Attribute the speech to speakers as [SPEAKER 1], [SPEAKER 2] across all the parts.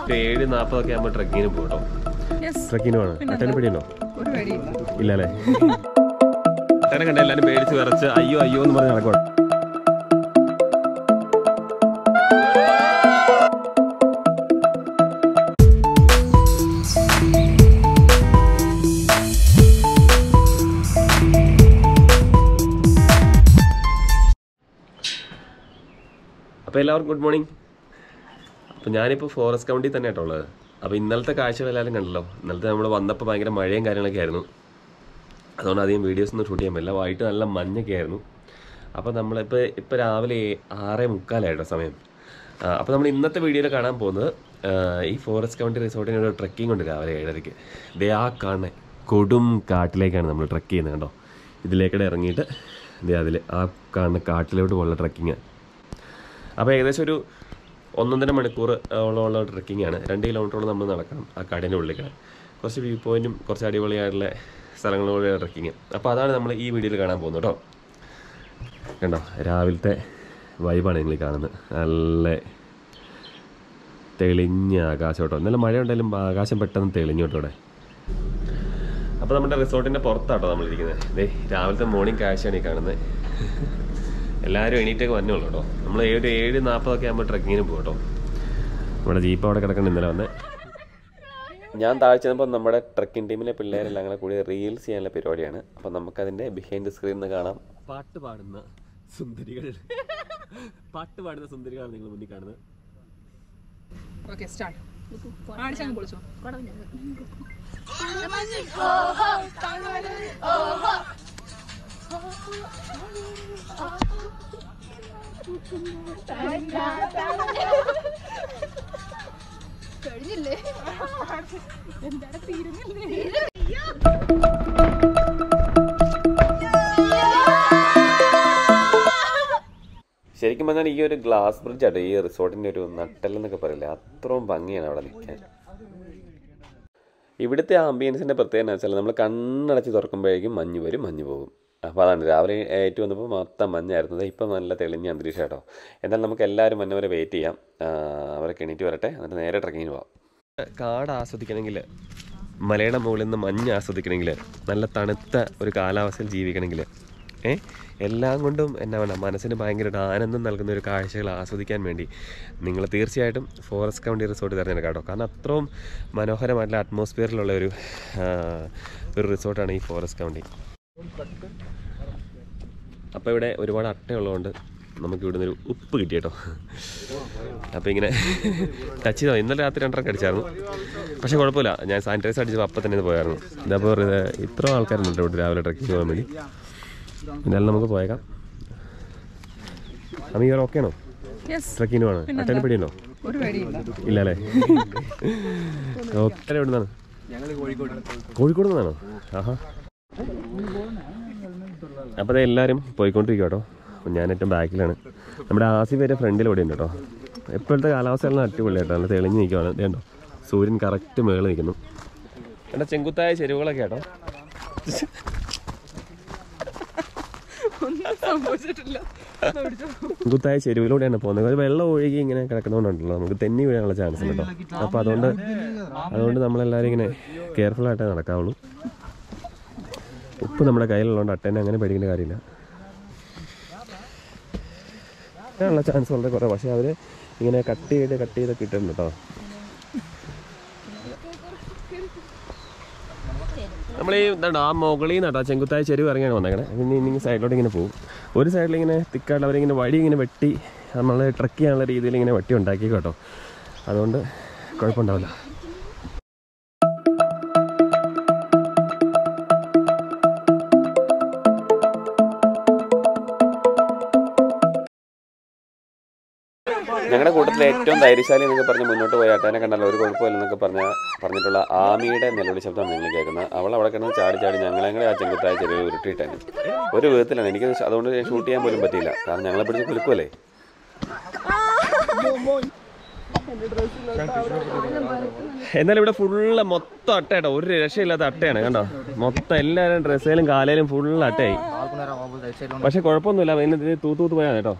[SPEAKER 1] ഒരു ഏഴ് നാൽപ്പതൊക്കെ ആകുമ്പോൾ ട്രക്കിങ്ങിന് പോകും കേട്ടോ
[SPEAKER 2] യെസ്
[SPEAKER 1] ട്രക്കിങ്ങിന് വേണം അട്ടനെ പേടിയുണ്ടോ
[SPEAKER 2] ഒരു പേടിയില്ല
[SPEAKER 1] ഇല്ല അല്ലേ അട്ടനെ കണ്ട എല്ലാവരും പേടിച്ച് വിറച്ച് അയ്യോ അയ്യോ എന്ന് പറഞ്ഞ് നടക്കും അപ്പോൾ എല്ലാവർക്കും ഗുഡ് മോർണിംഗ് അപ്പോൾ ഞാനിപ്പോൾ ഫോറസ്റ്റ് കൗണ്ടിൽ തന്നെ കേട്ടോ ഉള്ളത് അപ്പോൾ ഇന്നലത്തെ കാഴ്ചകൾ എല്ലാവരും കണ്ടല്ലോ ഇന്നലത്തെ നമ്മൾ വന്നപ്പോൾ ഭയങ്കര മഴയും കാര്യങ്ങളൊക്കെ ആയിരുന്നു അതുകൊണ്ട് അധികം വീഡിയോസ് ഒന്നും ഷൂട്ട് ചെയ്യാൻ പറ്റില്ല വൈകിട്ട് നല്ല മഞ്ഞൊക്കെ ആയിരുന്നു അപ്പോൾ നമ്മളിപ്പോൾ ഇപ്പോൾ രാവിലെ ആറേ മുക്കാലായിട്ടോ സമയം ആ, അപ്പോൾ നമ്മൾ ഇന്നത്തെ വീഡിയോയിൽ കാണാൻ പോകുന്നത് ആ, ഈ ഫോറസ്റ്റ് കൗണ്ടി റിസോർട്ടിന് ഒരു ട്രക്കിംഗ് ഉണ്ട് രാവിലെ ഏഴരയ്ക്ക് ദേ ആ കാണുന്ന കൊടും കാട്ടിലേക്കാണ് നമ്മൾ ട്രക്ക് ചെയ്യുന്നത് കണ്ടോ ഇതിലേക്കൂടെ ഇറങ്ങിയിട്ട് ദേ അതിൽ ആ കാണുന്ന കാട്ടിലോട്ട് പോകുന്ന ട്രക്കിങ് അപ്പോൾ ഏകദേശം ഒരു ഒന്നൊന്നര മണിക്കൂർ ഓളമുള്ള ട്രക്കിംഗ് ആണ് രണ്ട് കിലോമീറ്ററോളം നമ്മൾ നടക്കണം ആ കാടിൻ്റെ ഉള്ളിലേക്ക് കുറച്ച് വ്യൂ പോയിന്റും കുറച്ച് അടിപൊളിയായിട്ടുള്ള സ്ഥലങ്ങളിലൂടെ ട്രക്കിങ് അപ്പോൾ അതാണ് നമ്മൾ ഈ വീഡിയോയിൽ കാണാൻ പോകുന്നത് കേട്ടോ കണ്ടോ രാവിലത്തെ വൈബാണ് നിങ്ങൾ ഈ കാണുന്നത് നല്ല തെളിഞ്ഞ ആകാശം കേട്ടോ ഇന്നലെ മഴ ഉണ്ടെങ്കിലും ആകാശം പെട്ടെന്ന് തെളിഞ്ഞു കേട്ടോ ഇവിടെ അപ്പോൾ നമ്മുടെ റിസോർട്ടിൻ്റെ പുറത്താട്ടോ നമ്മളിരിക്കുന്നത് ദേ രാവിലത്തെ മോർണിംഗ് കാഴ്ചയാണ് ഈ കാണുന്നത് എല്ലാവരും എണീറ്റൊക്കെ വന്നോളൂ കേട്ടോ നമ്മൾ ഒരു ഏഴ് നാൽപ്പതൊക്കെ ആകുമ്പോൾ ട്രക്കിങ്ങിന് പോകും കേട്ടോ നമ്മുടെ ജീപ്പ് അവിടെ കിടക്കണം ഇന്നലെ വന്ന് ഞാൻ താഴെ ചെന്നപ്പോൾ നമ്മുടെ ട്രക്കിംഗ് ടീമിലെ പിള്ളേരെല്ലാം അങ്ങനെ കൂടി റീൽസ് ചെയ്യാനുള്ള പരിപാടിയാണ് അപ്പം നമുക്കതിൻ്റെ ബിഹൈൻഡ് സ്ക്രീനിൽ നിന്ന് കാണാം പാട്ട് പാടുന്ന സുന്ദരികൾ പാട്ട് പാടുന്ന സുന്ദരികളാണ് നിങ്ങൾ മുന്നിൽ കാണുന്നത്
[SPEAKER 2] ഓക്കെ സ്റ്റാർട്ട് ആടിച്ചങ്ങ് പൊളിച്ചോ
[SPEAKER 3] കഴിഞ്ഞില്ലേ എന്താണ് തീരുന്നില്ലേ
[SPEAKER 1] ശരിക്കും പറഞ്ഞാൽ ഈ ഒരു ഗ്ലാസ് ബ്രിഡ്ജ് ആട്ടോ ഈ റിസോർട്ടിൻ്റെ ഒരു നട്ടെല്ലെന്നൊക്കെ പറയില്ല അത്രയും ഭംഗിയാണ് അവിടെ നിൽക്കാൻ ഇവിടുത്തെ ആംബിയൻസിൻ്റെ പ്രത്യേകത എന്ന് വെച്ചാൽ നമ്മൾ കണ്ണടച്ച് തുറക്കുമ്പോഴേക്കും മഞ്ഞ് വരും മഞ്ഞ് പോകും അപ്പോൾ അതാണ് രാവിലെ ഏറ്റവും വന്നപ്പോൾ മൊത്തം മഞ്ഞായിരുന്നത് ഇപ്പം നല്ല തെളിഞ്ഞ അന്തരീക്ഷം കേട്ടോ എന്നാൽ നമുക്ക് എല്ലാവരും മഞ്ഞ വരെ വെയിറ്റ് ചെയ്യാം ആ, അവരൊക്കെ എണീറ്റ് വരട്ടെ എന്നിട്ട് നേരെ ട്രക്കിങ്ങിന് പോവാം കാട് ആസ്വദിക്കണമെങ്കിൽ മലയുടെ മുകളിൽ നിന്ന് മഞ്ഞ് ആസ്വദിക്കണമെങ്കിൽ നല്ല തണുത്ത ഒരു കാലാവസ്ഥയിൽ ജീവിക്കണമെങ്കിൽ ഏ എല്ലാം കൊണ്ടും എന്നാ വേണം മനസ്സിന് ഭയങ്കര ഒരു ആനന്ദം നൽകുന്ന ഒരു കാഴ്ചകൾ ആസ്വദിക്കാൻ വേണ്ടി നിങ്ങൾ തീർച്ചയായിട്ടും ഫോറസ്റ്റ് കൗണ്ടി റിസോർട്ട് തിരഞ്ഞെടുക്കാം കേട്ടോ കാരണം അത്രയും മനോഹരമായിട്ടുള്ള അറ്റ്മോസ്ഫിയറിലുള്ള ഒരു ആ, ഒരു റിസോർട്ടാണ് ഈ ഫോറസ്റ്റ് കൗണ്ടി അപ്പോൾ ഇവിടെ ഒരുപാട് അട്ടയുള്ളതുകൊണ്ട് നമുക്ക് ഇവിടുന്ന് ഒരു ഉപ്പ് കിട്ടി കേട്ടോ അപ്പോൾ ഇങ്ങനെ ടച്ച് ചെയ്തോ ഇന്നലെ രാത്രി രണ്ടരക്ക് അടിച്ചായിരുന്നു പക്ഷേ കുഴപ്പമില്ല ഞാൻ സാനിറ്റൈസർ അടിച്ചപ്പോൾ അപ്പം തന്നെ ഇത് പോയായിരുന്നു ഇതപ്പോൾ ഇത്ര ആൾക്കാരുണ്ട് ഇവിടെ രാവിലെ ട്രക്കിങ് പോകാൻ വേണ്ടി എന്നാലും നമുക്ക് പോയേക്കാം അമീർ ഓക്കെ ആണോ
[SPEAKER 2] യെസ്
[SPEAKER 1] ട്രക്കിങ്ങിന് വേണം അട്ടനെ പേടിയുണ്ടോ
[SPEAKER 2] ഒരു പേടിയില്ല
[SPEAKER 1] ഇല്ല അല്ലേ ഓക്കെ എവിടെ നിന്നാണ് കോഴിക്കോട് നിന്നാണോ ആഹാ അപ്പോൾ അത് എല്ലാവരും പോയിക്കൊണ്ടിരിക്കും കേട്ടോ അപ്പം ഞാൻ ഏറ്റവും ബാക്കിലാണ് നമ്മുടെ ആസിഫ് വരെ ഫ്രണ്ടിൽ ഇവിടെ ഉണ്ട് കേട്ടോ ഇപ്പോഴത്തെ കാലാവസ്ഥ എല്ലാം അടിപൊളി കേട്ടോ നല്ല തെളിഞ്ഞ് നിൽക്കുവാണ് ഇതേണ്ടോ സൂര്യൻ കറക്റ്റ് മേളിൽ നിൽക്കുന്നു എൻ്റെ ചെങ്കുത്തായ ചെരുവുകളൊക്കെ കേട്ടോ
[SPEAKER 2] ഒന്നും സംഭവിച്ചിട്ടില്ല ഒന്ന് പിടിച്ചോ.
[SPEAKER 1] ചെങ്കുത്തായ ചെരുവിലൂടെയാണ് പോകുന്നത് ഒരു വെള്ളം ഒഴുകി ഇങ്ങനെ കിടക്കുന്നതുകൊണ്ടുണ്ടല്ലോ നമുക്ക് തെന്നി വീഴാനുള്ള ചാൻസ് ഉണ്ട് കേട്ടോ അപ്പോൾ അതുകൊണ്ട് അതുകൊണ്ട് നമ്മളെല്ലാവരും ഇങ്ങനെ കെയർഫുൾ ആയിട്ടേ നടക്കാവുള്ളൂ ഉപ്പ് നമ്മുടെ കയ്യിലുള്ളതുകൊണ്ട് അട്ടേനെ അങ്ങനെ പേടിക്കേണ്ട കാര്യമില്ല ഉള്ള ചാൻസ് വളരെ കുറവ് പക്ഷേ അവർ ഇങ്ങനെ കട്ട് ചെയ്ത് കട്ട് ചെയ്തൊക്കെ ഇട്ടിട്ടുണ്ട് കേട്ടോ നമ്മൾ ഈ എന്താണ് ആ മുകളിൽ നിന്ന് കേട്ടോ ചെങ്കുത്തായ ചെരുവ് ഇറങ്ങിയാണ് വന്നേക്കണേ പിന്നെ ഇനി സൈഡിലോട്ട് ഇങ്ങനെ പോകും ഒരു സൈഡിൽ ഇങ്ങനെ തിക്കായിട്ട് അവരിങ്ങനെ വഴി ഇങ്ങനെ വെട്ടി നമ്മൾ ട്രക്ക് ചെയ്യാനുള്ള രീതിയിൽ ഇങ്ങനെ വെട്ടി ഉണ്ടാക്കി കേട്ടോ അതുകൊണ്ട് കുഴപ്പമുണ്ടാവില്ല ഞങ്ങളുടെ കൂട്ടത്തിൽ ഏറ്റവും ധൈര്യശാലി എന്നൊക്കെ പറഞ്ഞ് മുന്നോട്ട് പോയ അട്ടേനെ കണ്ടല്ലോ ഒരു കുഴപ്പമില്ലെന്നൊക്കെ പറഞ്ഞ പറഞ്ഞിട്ടുള്ള ആമിയുടെ നിലവിളി ശബ്ദമാണ് നിങ്ങൾ കേൾക്കുന്നത് അവൾ അവിടെ കിടന്ന് ചാടി ചാടി ഞങ്ങളെ കൂടെ ആ ചെങ്കുത്തായ ചെറിയ ഉരുട്ടിയിട്ടാണ് ഒരു വിധത്തിലാണ് എനിക്ക് അതുകൊണ്ട് ഷൂട്ട് ചെയ്യാൻ പോലും പറ്റിയില്ല കാരണം ഞങ്ങളെ പിടിച്ച് കുലുക്കുമല്ലേ എന്നാലും ഇവിടെ ഫുള്ള് മൊത്തം അട്ടയാട്ടോ ഒരു രക്ഷയില്ലാത്ത അട്ടയാണ് കണ്ടോ മൊത്തം എല്ലാവരും ഡ്രസ്സിലും കാലയിലും ഫുള്ള് അട്ടയായി പക്ഷെ കുഴപ്പമൊന്നുമില്ല അതിന് തൂത്ത് തൂത്ത് പോയാണ് കേട്ടോ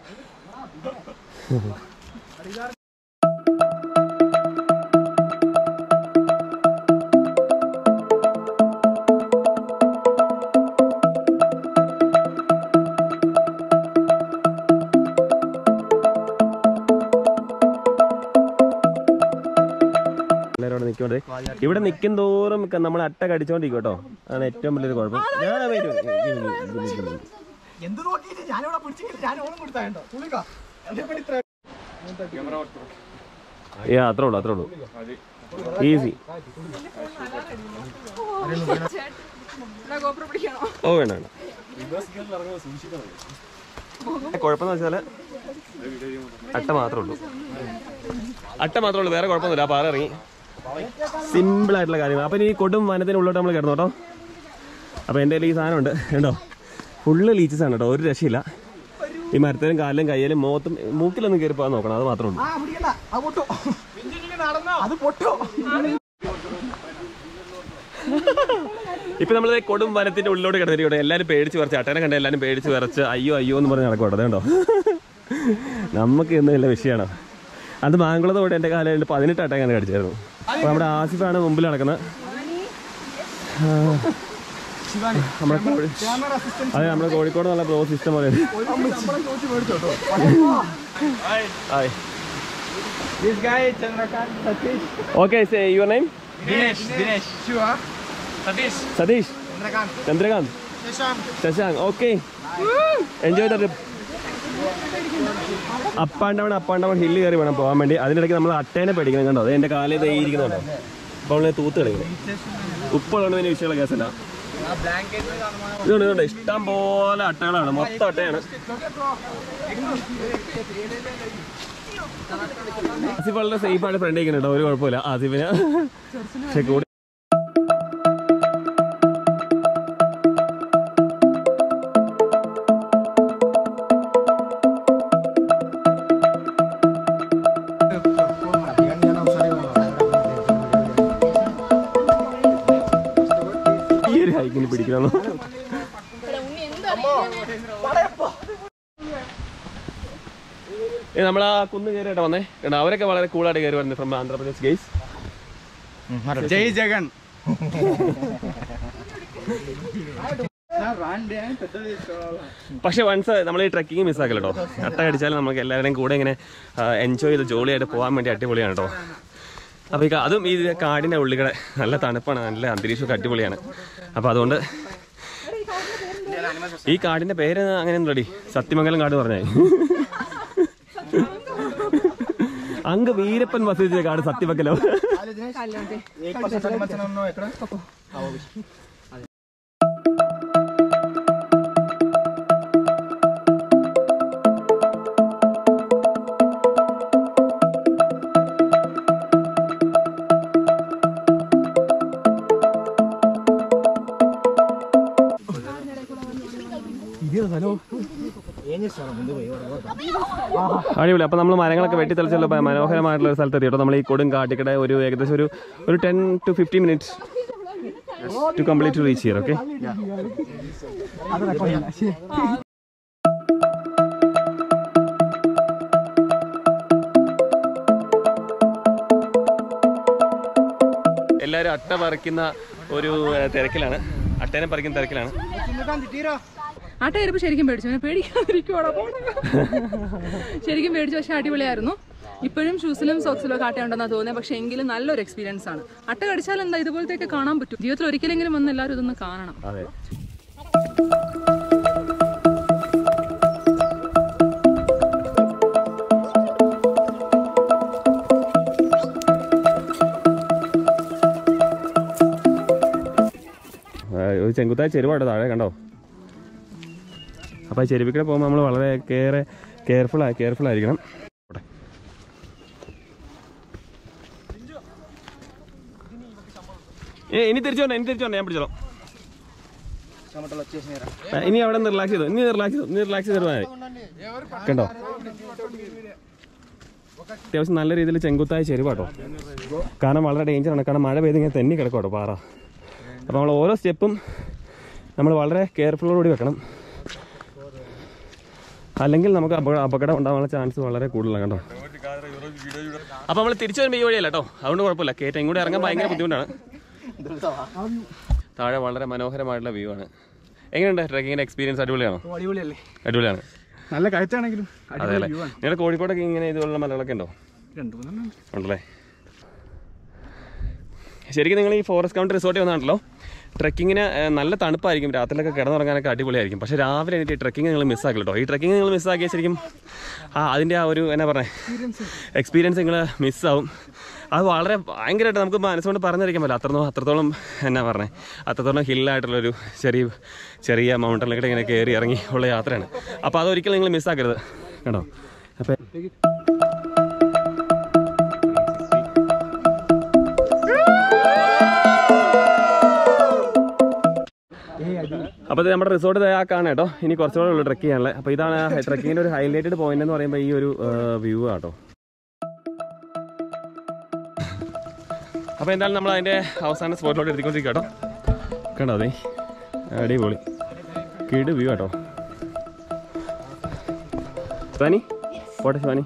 [SPEAKER 1] ഇവിടെ നിൽക്കും തോറും നമ്മൾ അട്ട കടിച്ചോണ്ടിരിക്കും കേട്ടോ അതാണ് ഏറ്റവും വലിയൊരു കുഴപ്പം ഞാൻ wait, wait, wait, wait, wait, wait, wait.
[SPEAKER 4] എന്ത് നോക്കിയിട്ട് ഞാനിവിടെ പിടിച്ചിട്ട് ഞാൻ ഓണം കൊടുത്താണ്ടോ പുള്ളിക്കാ എന്റെ പണി ഇത്ര
[SPEAKER 1] ഏ അത്രേ ഉള്ളൂ അത്രേ ഉള്ളൂ ഈസി
[SPEAKER 2] ഗോപുരം പിടിക്കണോ
[SPEAKER 1] ഓ വേണ്ട വേണ്ട കുഴപ്പമെന്ന് വെച്ചാല് അട്ട മാത്രമേ ഉള്ളൂ അട്ട മാത്രമേ ഉള്ളൂ വേറെ കുഴപ്പമൊന്നുമില്ല ആ പാറ ഇറങ്ങി സിമ്പിൾ ആയിട്ടുള്ള കാര്യങ്ങൾ അപ്പം ഇനി ഈ കൊടും വനത്തിന് ഉള്ളോട്ട് നമ്മൾ കിടന്നു കേട്ടോ അപ്പോൾ എൻ്റെ കയ്യിൽ ഈ സാധനം ഉണ്ട് കേട്ടോ ഫുള്ള് ലീച്ചസ് ആണ് കേട്ടോ ഒരു രക്ഷയില്ല ഈ മരത്തിലും കാലിലും കയ്യിലും മുഖത്തും മൂക്കിലൊന്നും കയറി പോകാൻ നോക്കണം അത് മാത്രമേ ഉള്ളൂ
[SPEAKER 4] ആ പിടിക്കണ്ട അത് പൊട്ടോ അത് പൊട്ടോ
[SPEAKER 1] ഇപ്പൊ നമ്മൾ കൊടും വനത്തിന്റെ ഉള്ളിലോട്ട് കിടന്നിട്ട് എല്ലാരും പേടിച്ച് വിറച്ച് അട്ടനെ കണ്ട എല്ലാരും പേടിച്ച് വിറച്ച് അയ്യോ അയ്യോ എന്ന് പറഞ്ഞ് നടക്കും കേട്ടോ നമുക്ക് ഇന്ന് നല്ല വിഷയമാണ് അത് മാങ്കുളത്തോടെ എൻ്റെ കാലം പതിനെട്ട് അട്ട അങ്ങനെ കടിച്ചായിരുന്നു അപ്പൊ നമ്മുടെ ആസിഫാണ് മുമ്പിൽ നടക്കുന്നത് ആ, നമ്മുടെ കോഴി-
[SPEAKER 4] ക്യാമറ അസിസ്റ്റന്റ്
[SPEAKER 1] അതെ നമ്മുടെ കോഴിക്കോട് നല്ല ബ്രോ സിസ്റ്റം പോലെ
[SPEAKER 4] നമ്മളെ ചോദിച്ചു മേടിച്ചോട്ടോ
[SPEAKER 1] hi
[SPEAKER 4] this guy Chandrakant Satish
[SPEAKER 1] okay your name
[SPEAKER 4] Dinesh Dinesh Shiva Satish
[SPEAKER 1] Satish
[SPEAKER 4] Chandrakant
[SPEAKER 1] Chandrakant
[SPEAKER 4] Shashank
[SPEAKER 1] Shashank okay enjoy the trip up and down up and down hill കയറി വേണം പോകാൻ വേണ്ടി അതിനിടയ്ക്ക് നമ്മൾ അട്ടേനെ പേടിക്കണം കണ്ടോ അത് എൻ്റെ കാലിൽ ഇരിക്കുന്നുണ്ടോ അപ്പോൾ അവളെ തൂത്ത് കളിക്കുന്നത് ഉപ്പുള്ളതുകൊണ്ട് പിന്നെ വിഷയമുള്ള കേസല്ല ഇതുകൊണ്ട് ഇതുണ്ട് ഇഷ്ടം പോലെ അട്ടകളാണ് മൊത്തം അട്ടയാണ് ആസിഫ് വളരെ സേഫ് ആയിട്ട് ഫ്രണ്ട് കേട്ടോ ഒരു കുഴപ്പമില്ല ആസിഫിന് പക്ഷെ കൂടി ഈ ഒരു ഹൈക്കിന് പിടിക്കണം നമ്മൾ ആ കുന്ന് കയറിയിട്ട് വന്നേ കേട്ടോ അവരൊക്കെ വളരെ കൂളായിട്ട് കയറി വരുന്നത് ഫ്രം ആന്ധ്രാപ്രദേശ് ഗെയ്സ്
[SPEAKER 4] జై జగన్
[SPEAKER 1] പക്ഷെ വൺസ് നമ്മൾ ഈ ട്രക്കിങ് മിസ്സാക്കല്ലോ കേട്ടോ അട്ട അടിച്ചാലും നമുക്ക് എല്ലാവരുടെയും കൂടെ ഇങ്ങനെ എൻജോയ് ചെയ്ത് ജോളിയായിട്ട് പോകാൻ വേണ്ടി അടിപൊളിയാണ് കേട്ടോ അപ്പോൾ ഈ കാ- അതും ഈ കാടിൻ്റെ ഉള്ളിക്കടെ നല്ല തണുപ്പാണ് നല്ല അന്തരീക്ഷമൊക്കെ അടിപൊളിയാണ് അപ്പോൾ അതുകൊണ്ട് ഈ കാടിൻ്റെ പേര് അങ്ങനെ റെഡി സത്യമംഗലം കാട് പറഞ്ഞേ അങ്ങ് വീരപ്പൻ വസിച്ച കാട് സത്യമംഗലം
[SPEAKER 4] एक परसेंट సంబంధించిన ఎక్కడ ఏం చేస్తారు ముందు పోయి
[SPEAKER 1] അടിപൊളി അപ്പോൾ നമ്മൾ മരങ്ങളൊക്കെ വെട്ടി തെളിച്ചല്ലോ മനോഹരമായിട്ടുള്ള ഒരു സ്ഥലത്ത് എത്തിയോ നമ്മൾ ഈ കൊടും കാട്ടിക്കടെ ഒരു ഏകദേശം ഒരു ഒരു ten to fifteen minutes to complete reach here okay എല്ലാവരും അട്ട പറിക്കുന്ന ഒരു ഏഹ്, തിരക്കിലാണ് അട്ടേനെ പറിക്കുന്ന തിരക്കിലാണ്
[SPEAKER 2] ആട്ട കയറിയപ്പോൾ ശരിക്കും പേടിച്ചു പിന്നെ പേടിക്കാതിരിക്കുവാടാ ശരിക്കും പേടിച്ചു പക്ഷെ അടിപൊളിയായിരുന്നു ഇപ്പോഴും ഷൂസിലും സോക്സിലും ഒക്കെ ആട്ട ഉണ്ടെന്നാണ് തോന്നുന്നത് പക്ഷെ എങ്കിലും നല്ലൊരു എക്സ്പീരിയൻസ് ആണ് അട്ട കടിച്ചാൽ എന്താ ഇതുപോലത്തെയൊക്കെ കാണാൻ പറ്റും ജീവിതത്തിൽ ഒരിക്കലെങ്കിലും വന്ന് എല്ലാവരും ഇതൊന്ന് കാണണം
[SPEAKER 1] അതെ ആ, ഒരു ചെങ്കുത്തായ ചെരുവാട്ടോ താഴെ കണ്ടോ അപ്പോൾ ആ ചെരുവിക്കൂടെ പോകുമ്പോൾ നമ്മൾ വളരെ കെയർ കെയർഫുൾ കെയർഫുൾ ആയിരിക്കണം പോട്ടെ. ഏ ഇനി തിരിച്ചു വന്നേ ഇനി തിരിച്ചു വന്നേ ഞാൻ പിടിച്ചോളാം
[SPEAKER 4] చెమటలు వచ్చేసినారా
[SPEAKER 1] ആ, ഇനി അവിടെ നിന്ന് റിലാക്സ് ചെയ്തു ഇനി റിലാക്സ് ചെയ്തു ഇനി റിലാക്സ് ചെയ്തിട്ട് മതി കണ്ടോ അത്യാവശ്യം നല്ല രീതിയിൽ ചെങ്കുത്തായ ചെരുവാട്ടോ കാരണം വളരെ ഡേഞ്ചറാണ് കാരണം മഴ പെയ്ത് ഇങ്ങനെ തെന്നി കിടക്കോട്ടോ പാറ അപ്പോൾ നമ്മൾ ഓരോ സ്റ്റെപ്പും നമ്മൾ വളരെ കെയർഫുള്ളോടുകൂടി വെക്കണം അല്ലെങ്കിൽ നമുക്ക് അപകടം അപകടം ഉണ്ടാകാനുള്ള ചാൻസ് വളരെ കൂടുതലാണ് കേട്ടോ അപ്പോൾ നമ്മൾ തിരിച്ചു വരുമ്പോൾ ഈ വഴിയല്ല കേട്ടോ അതുകൊണ്ട് കുഴപ്പമില്ല കയറ്റം ഇങ്ങോട്ട് ഇറങ്ങാൻ ഭയങ്കര ബുദ്ധിമുട്ടാണ് താഴെ വളരെ മനോഹരമായിട്ടുള്ള വ്യൂ ആണ് എങ്ങനെയുണ്ട് ട്രക്കിങ്ങിന്റെ എക്സ്പീരിയൻസ് അടിപൊളിയാണോ
[SPEAKER 4] അടിപൊളിയല്ലേ
[SPEAKER 1] അടിപൊളിയാണ്
[SPEAKER 4] നല്ല കാഴ്ചയാണെങ്കിലും
[SPEAKER 1] അതെ അല്ലേ നിങ്ങളുടെ കോഴിക്കോടൊക്കെ ഇങ്ങനെ ഇതുപോലുള്ള മലകളൊക്കെ ഉണ്ടോ
[SPEAKER 4] രണ്ടു മൂന്നെണ്ണം
[SPEAKER 1] ഉണ്ടല്ലേ ശരിക്കും നിങ്ങൾ ഈ ഫോറസ്റ്റ് കൗണ്ട് റിസോർട്ടിൽ വന്നാണല്ലോ ട്രക്കിങ്ങിന് ഏഹ്, നല്ല തണുപ്പായിരിക്കും രാത്രിയിലൊക്കെ കിടന്നുറങ്ങാനൊക്കെ അടിപൊളിയായിരിക്കും പക്ഷേ രാവിലെ എനിക്ക് ട്രക്കിങ് നിങ്ങൾ മിസ്സാക്കി കേട്ടോ ഈ ട്രക്കിങ് നിങ്ങൾ മിസ്സാക്കിയാൽ ശരിക്കും ആ അതിൻ്റെ ആ ഒരു എന്നാ പറയുക എക്സ്പീരിയൻസ് നിങ്ങൾ മിസ്സാവും അത് വളരെ ഭയങ്കരമായിട്ട് നമുക്ക് മനസ്സുകൊണ്ട് പറഞ്ഞറിയിക്കാൻ പറ്റില്ല അത്രത്തോളം അത്രത്തോളം എന്നാ പറഞ്ഞത് അത്രത്തോളം ഹില്ലായിട്ടുള്ളൊരു ചെറിയ ചെറിയ മൗണ്ടനിലൂടെ ഇങ്ങനെ കയറി ഇറങ്ങി ഉള്ള യാത്രയാണ് അപ്പോൾ അതൊരിക്കലും നിങ്ങൾ മിസ്സാക്കരുത് കേട്ടോ അപ്പോൾ അപ്പോൾ ഇത് നമ്മുടെ റിസോർട്ട് തയ്യാക്കാണ് കേട്ടോ ഇനി കുറച്ചുകൂടെ ഉള്ളൂ ട്രക്ക് ചെയ്യാനുള്ളത് അപ്പോൾ ഇതാണ് ട്രക്കിങ്ങിൻ്റെ ഒരു ഹൈലൈറ്റഡ് പോയിന്റ് എന്ന് പറയുമ്പോൾ ഈ ഒരു വ്യൂ ആട്ടോ അപ്പോൾ എന്തായാലും നമ്മൾ അതിൻ്റെ അവസാന സ്പോട്ടിലോട്ട് എത്തിക്കൊണ്ടിരിക്കുക കേട്ടോ കണ്ടോ അതെ അടിപൊളി കിട് വ്യൂ കേട്ടോ ശിവാനി പോട്ടെ ശിവാനി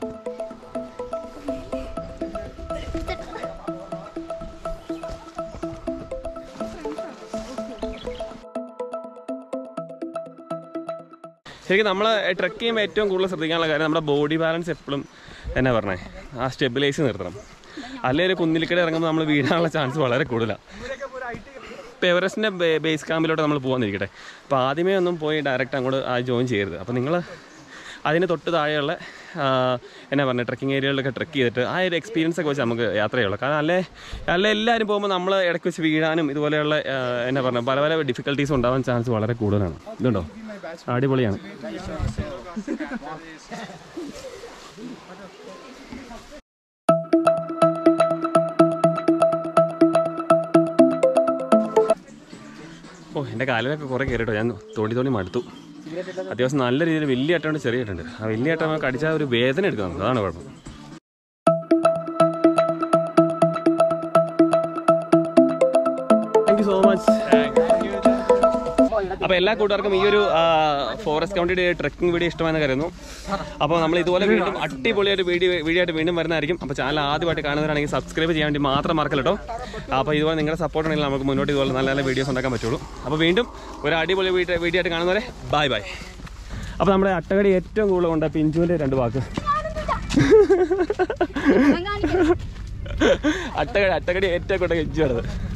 [SPEAKER 1] ശരിക്കും നമ്മൾ ട്രക്ക് ചെയ്യുമ്പോൾ ഏറ്റവും കൂടുതൽ ശ്രദ്ധിക്കാനുള്ള കാര്യം നമ്മുടെ ബോഡി ബാലൻസ് എപ്പോഴും എന്നാ പറഞ്ഞേ ആ സ്റ്റെബിലൈസ് നിർത്തണം അല്ലെങ്കിൽ ഒരു കുന്നിലിക്കടെ ഇറങ്ങുമ്പോൾ നമ്മൾ വീഴാനുള്ള ചാൻസ് വളരെ കൂടുതലാണ് ഇപ്പോൾ എവറസ്റ്റിൻ്റെ ബേസ് ക്യാമ്പിലോട്ട് നമ്മൾ പോകാന്നിരിക്കട്ടെ അപ്പോൾ ആദ്യമേ ഒന്നും പോയി ഡയറക്റ്റ് അങ്ങോട്ട് ആ ജോയിൻ ചെയ്യരുത് അപ്പോൾ നിങ്ങൾ അതിന് തൊട്ട് താഴെയുള്ള ആ, എന്നാ പറയുക ട്രക്കിംഗ് ഏരിയകളിലൊക്കെ ട്രക്ക് ചെയ്തിട്ട് ആ ഒരു എക്സ്പീരിയൻസ് ഒക്കെ വെച്ച് നമുക്ക് യാത്ര ചെയ്യുള്ളൂ കാരണം അല്ലേ അല്ല എല്ലാവരും പോകുമ്പോൾ നമ്മൾ ഇടയ്ക്ക് വെച്ച് വീഴാനും ഇതുപോലെയുള്ള ആ, എന്നാ പറയുക പല പല ഡിഫിക്കൽട്ടീസ് ഉണ്ടാവാൻ ചാൻസ് വളരെ കൂടുതലാണ് ഇതുണ്ടോ അടിപൊളിയാണ് ഓ എൻ്റെ കാലിലൊക്കെ കുറേ കയറിട്ടോ ഞാൻ തോണ്ടി തോണ്ടി മടുത്തു അത്യാവശ്യം നല്ല രീതിയിൽ വലിയ അട്ടമുണ്ട് ചെറിയ അട്ടുണ്ട് ആ വലിയ അട്ട നമുക്ക് അടിച്ചാൽ ഒരു വേദന എടുക്കും നമുക്ക് അതാണ് കുഴപ്പം താങ്ക് യു സോ മച്ച് അപ്പോൾ എല്ലാ കൂട്ടുകാർക്കും ഈ ഒരു ഫോറസ്റ്റ് കൗണ്ടിയുടെ ട്രക്കിംഗ് വീഡിയോ ഇഷ്ടമായെന്ന് കരുതുന്നു അപ്പോൾ നമ്മൾ ഇതുപോലെ വീണ്ടും അടിപൊളിയായിട്ട് വീഡിയോ വീഡിയോ ആയിട്ട് വീണ്ടും വരുന്നതായിരിക്കും അപ്പോൾ ചാനൽ ആദ്യമായിട്ട് കാണുന്നവരാണെങ്കിൽ സബ്സ്ക്രൈബ് ചെയ്യാൻ വേണ്ടി മാത്രം മറക്കല്ല കേട്ടോ അപ്പോൾ ഇതുപോലെ നിങ്ങളുടെ സപ്പോർട്ട് ഉണ്ടെങ്കിൽ നമുക്ക് മുന്നോട്ട് ഇതുപോലെ നല്ല നല്ല വീഡിയോസ് ഉണ്ടാക്കാൻ പറ്റുള്ളൂ അപ്പോൾ വീണ്ടും ഒരു അടിപൊളി വീഡിയോ വീഡിയോ ആയിട്ട് കാണുന്നവരെ ബൈ ബൈ അപ്പോൾ നമ്മുടെ അട്ടകടി ഏറ്റവും കൂടുതൽ കൊണ്ട് പിഞ്ചുവിൻ്റെ രണ്ട് വാക്ക് അട്ടകടി അട്ടകടി ഏറ്റവും കൂടുതൽ കെഞ്ചുവാണത്